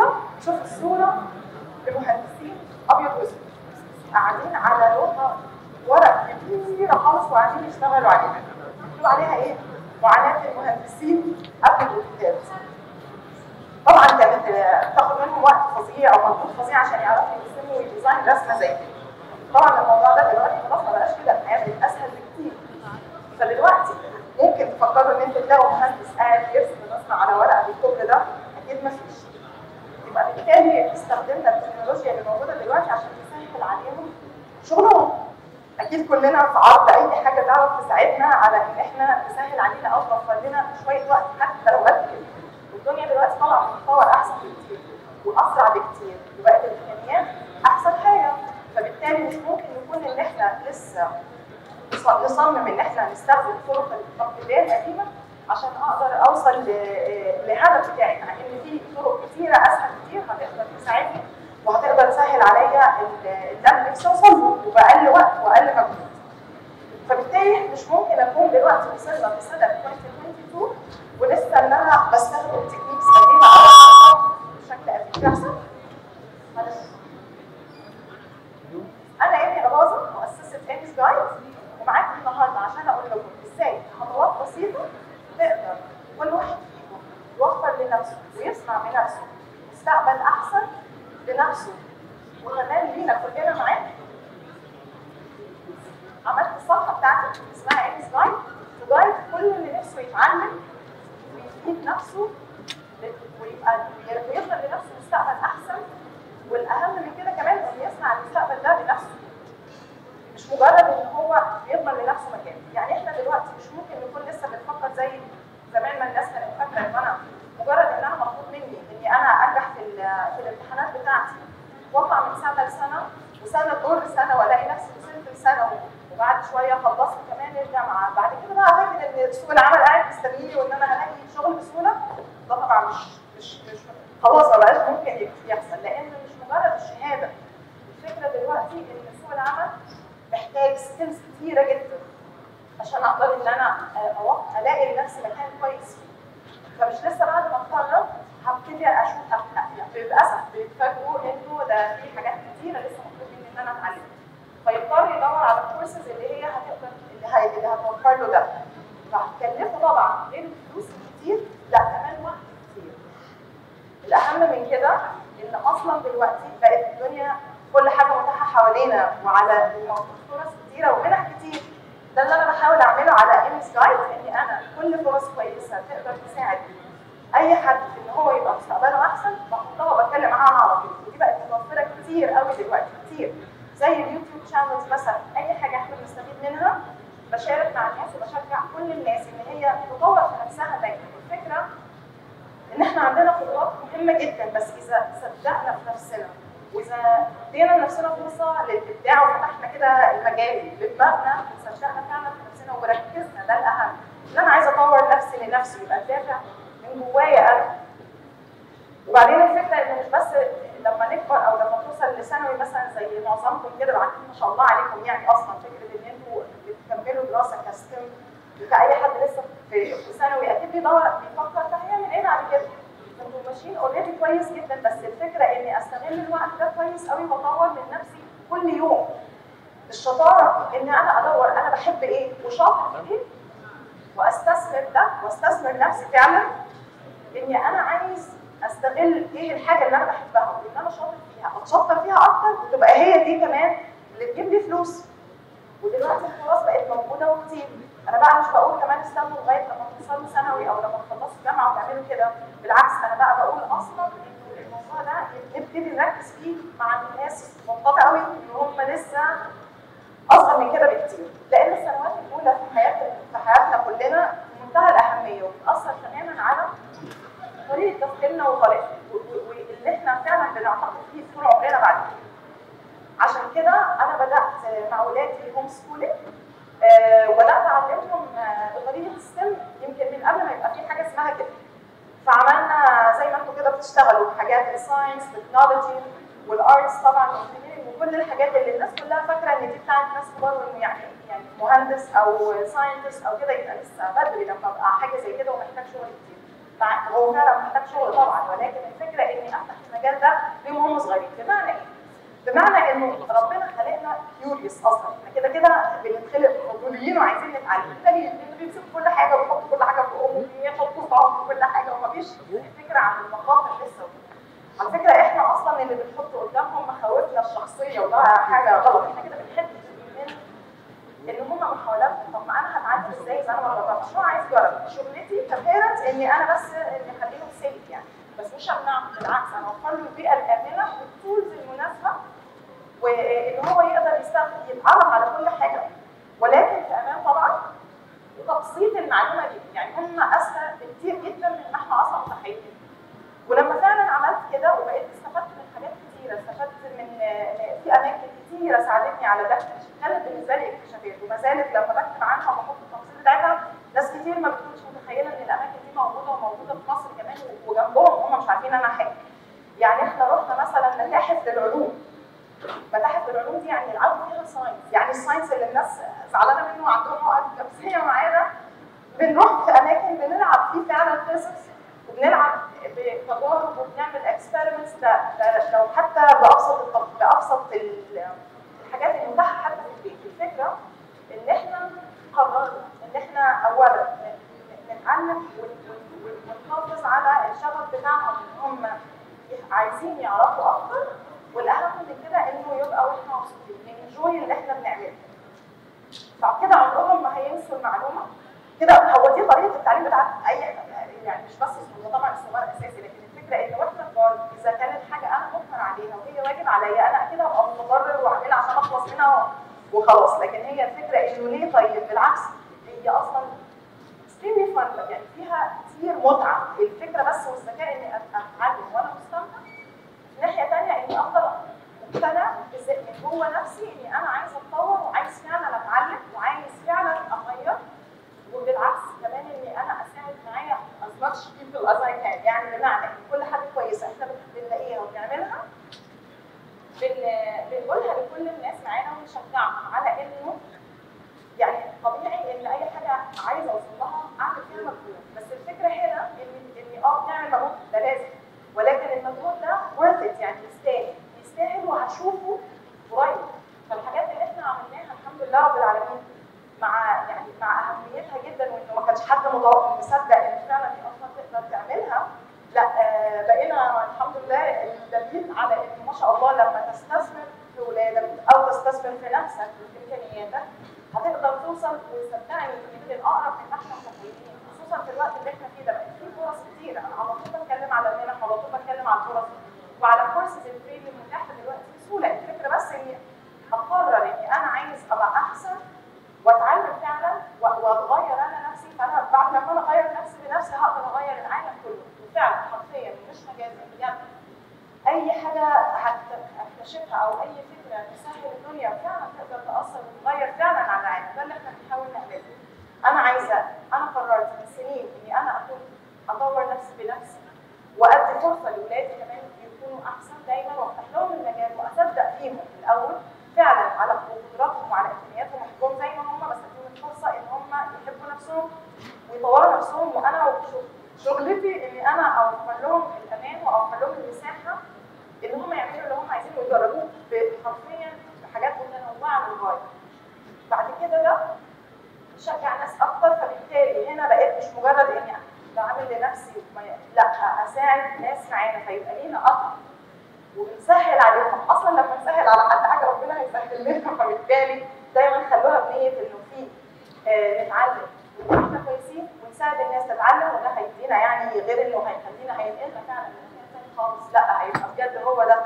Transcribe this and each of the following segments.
الصوره شوف الصوره لمهندسين ابيض واسود قاعدين على لوحه ورق كبيره خالص وقاعدين يشتغلوا عليها مكتوب عليها ايه؟ معاناه المهندسين قبل الاوتوكاد طبعا كانت تاخد منهم وقت فظيع او مجهود فظيع عشان يعرفوا يرسموا ويديزاين رسمه زي كده طبعا الموضوع ده دلوقتي خلاص ما بقاش كده الحياه بقت اسهل بكتير فدلوقتي ممكن تفكروا ان انتوا تلاقوا مهندس قاعد يرسم رسمه على ورقه بالكوبري ده اكيد ما فيش يبقى بالتالي استخدمنا التكنولوجيا اللي موجوده دلوقتي عشان نسهل عليهم شغلهم اكيد كلنا في عرض اي حاجه تعرف تساعدنا على ان احنا نسهل علينا او توفر لنا شويه وقت حتى لو قد كده والدنيا دلوقتي طبعا بتتطور احسن بكتير واسرع بكتير وبقت الامكانيات احسن حاجه فبالتالي مش ممكن نكون ان احنا لسه نصمم ان احنا نستخدم الطرق التقليديه القديمه عشان اقدر اوصل ل- للهدف بتاعي مع ان في طرق كتيره اسهل كتير هتقدر تساعدني وهتقدر تسهل عليا ال- اللي انا نفسي اوصل له وباقل وقت واقل مجهود. فبالتالي مش ممكن اكون دلوقتي وصلنا في سنه 2022 ولسه ان انا بستخدم تكنيكس قديمه على بشكل افكتيف احسن. معلش. انا ايمي غباظه مؤسسه ايميز جايد ومعاكم النهارده عشان اقول لكم ازاي خطوات بسيطه نقدر كل واحد فيكم يوفر لنفسه ويصنع بنفسه مستقبل احسن لنفسه وكمان لينا كلنا معاه عملت الصفحه بتاعتي اسمها ايميز جايد تجايد كل اللي نفسه يتعلم ويفيد نفسه ويبقى ويقدر لنفسه مستقبل احسن والاهم من كده كمان انه يصنع المستقبل ده بنفسه مش مجرد ان هو بيضمن لنفسه مكان يعني احنا دلوقتي مش ممكن نكون لسه بنفكر زي زمان ما الناس كانت فاكره ان انا مجرد ان انا مطلوب مني اني انا انجح في ال- في الامتحانات بتاعتي واطلع من سنه لسنه وسنه تمر سنه والاقي نفسي وصلت لسنه وبعد شويه خلصت كمان الجامعه بعد كده بقى فاكر ان سوق العمل قاعد مستنيني وان انا هلاقي شغل بسهوله ده طبعا مش مش مش خلاص ما بقاش ممكن يحصل لان مش مجرد الشهاده الفكره دلوقتي ان سوق العمل محتاج سكيلز كتيره جدا عشان اقدر ان انا أوق- الاقي لنفسي مكان كويس فيه فمش لسه بعد ما اتخرج هبتدي اشوف أ- أ- للاسف بيتفاجئوا انه ده في حاجات كتيره لسه مطلوب مني ان انا اتعلمها فيضطر يدور على الكورسز اللي هي هتقدر اللي, هي اللي هتوفر له ده فهتكلفه طبعا غير الفلوس كتير لا كمان وقت كتير الاهم من كده ان اصلا دلوقتي بقت الدنيا كل حاجه متاحه حوالينا وعلى فرص كتيره ومنح كتير ده اللي انا بحاول اعمله على امس جايد اني انا كل فرص كويسه تقدر تساعد اي حد ان هو يبقى مستقبله احسن بحطها وبتكلم عنها على طول ودي بقت متوفره كتير قوي دلوقتي كتير زي اليوتيوب شانلز مثلا اي حاجه احنا بنستفيد منها بشارك مع الناس وبشجع كل الناس ان هي تطور في نفسها دايما الفكره ان احنا عندنا قدرات مهمه جدا بس اذا صدقنا في نفسنا واذا ادينا لنفسنا فرصه للابداع وفتحنا كده المجال بدماغنا وصدقنا فعلا في نفسنا وركزنا ده الاهم ان انا عايزه اطور نفسي لنفسي يبقى الدافع من جوايا انا وبعدين الفكره انه مش بس لما نكبر او لما توصل لثانوي مثلا زي معظمكم كده بعدين ما شاء الله عليكم يعني اصلا فكره ان انتوا بتكملوا دراسه كستم كاي حد لسه في في ثانوي اكيد بيدور بيفكر طب هيعمل ايه بعد كده؟ انتوا ماشيين اوريدي كويس جدا بس الفكره اني استغل الوقت ده كويس قوي واطور من نفسي كل يوم الشطاره ان انا ادور انا بحب ايه وشاطر في ايه واستثمر ده واستثمر نفسي فعلا اني انا عايز استغل ايه الحاجه اللي انا بحبها واللي انا شاطر فيها اتشطر فيها اكتر وتبقى هي دي كمان اللي تجيب لي فلوس ودلوقتي الفرص بقت موجوده وكتير انا بقى مش بقول كمان استنوا لغايه لما توصلوا ثانوي او لما تخلصوا جامعه وتعملوا كده بالعكس انا بقى بقول اصلا إن الموضوع ده نبتدي نركز فيه مع الناس المنطقه قوي اللي هم لسه اصغر من كده بكتير لان السنوات الاولى في حياه في حياتنا كلنا في منتهى الاهميه وبتاثر تماما على طريقه تفكيرنا وطريقه واللي احنا فعلا بنعتقد فيه طول عمرنا بعد كده عشان كده انا بدات مع ولادي هوم سكولينج آه وبدات اعلمهم آه بطريقه السم يمكن من قبل ما يبقى في حاجه اسمها كده فعملنا زي ما انتم كده بتشتغلوا حاجات الساينس تكنولوجي والارتس طبعا والانجينيرنج وكل الحاجات اللي الناس كلها فاكره ان دي بتاعت ناس كبار وانه يعني يعني مهندس او ساينتست او كده يبقى لسه بدري لما ابقى حاجه زي كده ومحتاج شغل كتير مع هو فعلا محتاج شغل طبعا ولكن الفكره اني افتح المجال ده ليه وهم صغيرين بمعنى ايه؟ بمعنى انه ربنا خلقنا كيوريوس اصلا احنا كده كده بنتخلق فضوليين وعايزين نتعلم الدليل انه بيمسكوا كل حاجه وبيحطوا كل حاجه في امه ويحطوا طعم في كل حاجه ومفيش فكره عن المخاطر لسه على فكره احنا اصلا اللي بنحط قدامهم مخاوفنا الشخصيه وده حاجه غلط احنا كده بنحب من ان هم محاولاتهم طب ما انا هتعلم ازاي اذا انا ما جربتش هو عايز يجرب شغلتي كبيرنت اني انا بس اني اخليهم سيف يعني بس مش همنعهم بالعكس انا اوفر له البيئه الامنه والتولز المناسبه وان هو يقدر يستخدم يتعرف على كل حاجه ولكن في امان طبعا وتبسيط المعلومه دي يعني هم اسهل بكتير جدا من ما احنا اصلا متخيلين ولما فعلا عملت كده وبقيت استفدت من حاجات كتيره استفدت من في اماكن كتيره ساعدتني على ده كانت بالنسبه لي اكتشافات وما زالت لما بكتب عنها وبحط التفاصيل بتاعتها ناس كتير ما بتكونش متخيله ان الاماكن دي موجوده وموجوده في مصر كمان وجنبهم هم مش عارفين انا حاجه يعني احنا رحنا مثلا متاحف للعلوم متاحف العلوم دي يعني يلعبوا فيها ساينس يعني الساينس اللي الناس زعلانه منه وعندهم عقد نفسيه معانا بنروح في اماكن بنلعب فيه فعلا فيزكس وبنلعب بتجارب وبنعمل اكسبيرمنتس لو حتى بابسط بابسط الحاجات المتاحه حتى في البيت الفكره ان احنا قررنا ان احنا اولا نتعلم ونحافظ على الشغف بتاعهم ان هم عايزين يعرفوا اكتر والاهم من كده انه يبقى واحنا مبسوطين ننجوي اللي احنا بنعمله فكده عمرهم ما هينسوا المعلومه كده هو دي طريقه التعليم بتاعت اي يعني مش بس هو طبعا الصغار اساسي لكن الفكره ان واحنا كبار اذا كانت حاجه انا مجبر عليها وهي واجب عليا انا اكيد هبقى متضرر واعملها عشان اخلص منها وخلاص لكن هي الفكره انه ليه طيب بالعكس هي اصلا اكستريملي فن يعني فيها كتير متعه الفكره بس والذكاء اني اتعلم وانا مستمتع ناحيه ثانيه اني افضل مقتنع من جوه نفسي اني انا عايزه اتطور وعايز فعلا اتعلم وعايز فعلا اغير وبالعكس كمان اني انا اساعد معايا as much people as I can يعني بمعنى ان كل حاجه كويسه احنا بنلاقيها وبنعملها بن... بنقولها لكل الناس معانا ونشجعهم على انه يعني طبيعي ان اي حاجه عايزه اوصل لها اعمل فيها مجهود بس الفكره هنا ان اني اه بنعمل مجهود ده لازم ولكن المجهود ده worth it يعني يستاهل يستاهل وهشوفه قريب فالحاجات اللي احنا عملناها الحمد لله رب العالمين مع يعني مع اهميتها جدا وانه ما كانش حد مصدق ان فعلا دي اصلا تقدر تعملها لا آه بقينا الحمد لله الدليل على ان ما شاء الله لما تستثمر في ولادك او تستثمر في نفسك وفي امكانياتك هتقدر توصل وصدقني يمكن اقرب من ما احنا متخيلين خصوصا في الوقت اللي احنا فيه ده بقى في فرص كتيره انا على طول بتكلم على المنح على طول بتكلم على الفرص وعلى الكورسز الفري اللي متاحه دلوقتي بسهوله الفكره بس اني اقرر اني انا عايز ابقى احسن واتعلم فعلا واتغير انا نفسي فانا بعد لما انا اغير نفسي بنفسي هقدر اغير العالم كله وفعلا حرفيا مش مجازا بجد اي حاجه هكتشفها او اي فكره تسهل الدنيا فعلا تقدر تاثر وتغير فعلا على العالم ده اللي احنا بنحاول نعمله انا عايزه انا قررت من سنين اني انا اكون اطور نفسي بنفسي وادي فرصه لاولادي كمان يكونوا احسن دايما وافتح لهم المجال واصدق فيهم الاول فعلا على قدراتهم وعلى امكانياتهم احبهم زي ما هم بس اديهم الفرصه ان هم يحبوا نفسهم ويطوروا نفسهم وانا شغلتي اني انا اوفر لهم الامان واوفر لهم المساحه ان هم يعملوا اللي هم عايزينه ويجربوه حرفيا بحاجات متنوعه للغايه. بعد كده ده شجع ناس اكتر فبالتالي هنا بقيت مش مجرد اني بعمل لنفسي لا اساعد ناس معانا فيبقى لينا اثر ونسهل عليهم اصلا لما نسهل على حد حاجه ربنا هيسهل لنا فبالتالي دايما خلوها بنيه انه في آه نتعلم ونكون احنا كويسين ونساعد الناس تتعلم وده هيدينا يعني غير انه هيخلينا هينقلنا فعلا من مكان تاني خالص لا هيبقى بجد هو ده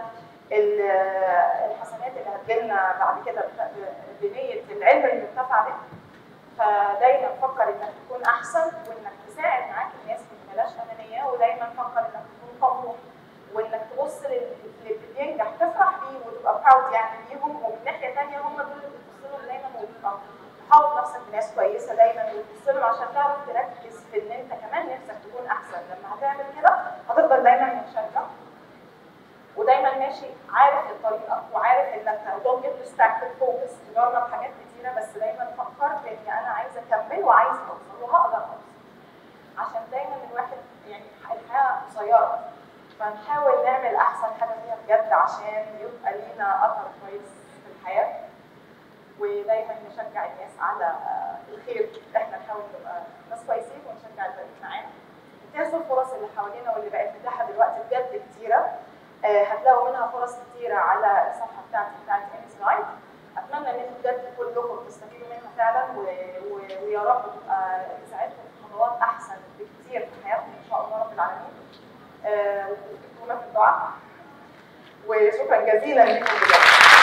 الحسنات اللي هتجيلنا بعد كده بنيه العلم المرتفع ده فدايما فكر انك تكون احسن وانك تساعد معاك الناس ما تبقاش انانيه ودايما فكر انك تكون طموح وانك تبص للي بينجح تفرح بيه وتبقى براود يعني بيهم ومن ناحيه ثانيه هم دول اللي بتبص لهم دايما وتبقى تحاول نفسك بناس كويسه دايما وتبص لهم عشان تعرف تركز في ان انت كمان نفسك تكون احسن لما هتعمل كده هتفضل دايما متشجع ودايما ماشي عارف الطريقه وعارف انك don't get distracted focus تجرب حاجات كتيره بس دايما فكر في اني انا عايزه اكمل وعايزه اوصل وهقدر اوصل عشان دايما الواحد يعني قصيره فنحاول نعمل احسن حاجه فيها بجد عشان يبقى لينا اثر كويس في الحياه ودايما نشجع الناس على آه، الخير احنا نحاول نبقى ناس كويسين ونشجع الباقيين معانا انتهزوا الفرص اللي حوالينا واللي بقت متاحه دلوقتي بجد كتيره آه، هتلاقوا منها فرص كتيره على الصفحه بتاعتي بتاعت انس لايف اتمنى ان انتوا بجد كلكم تستفيدوا منها فعلا و... و... ويا رب تبقى تساعدكم في خطوات احسن بكتير في حياتكم ان شاء الله رب العالمين آه، وتكتبونا في الدعاء وشكرا جزيلا لكم بجد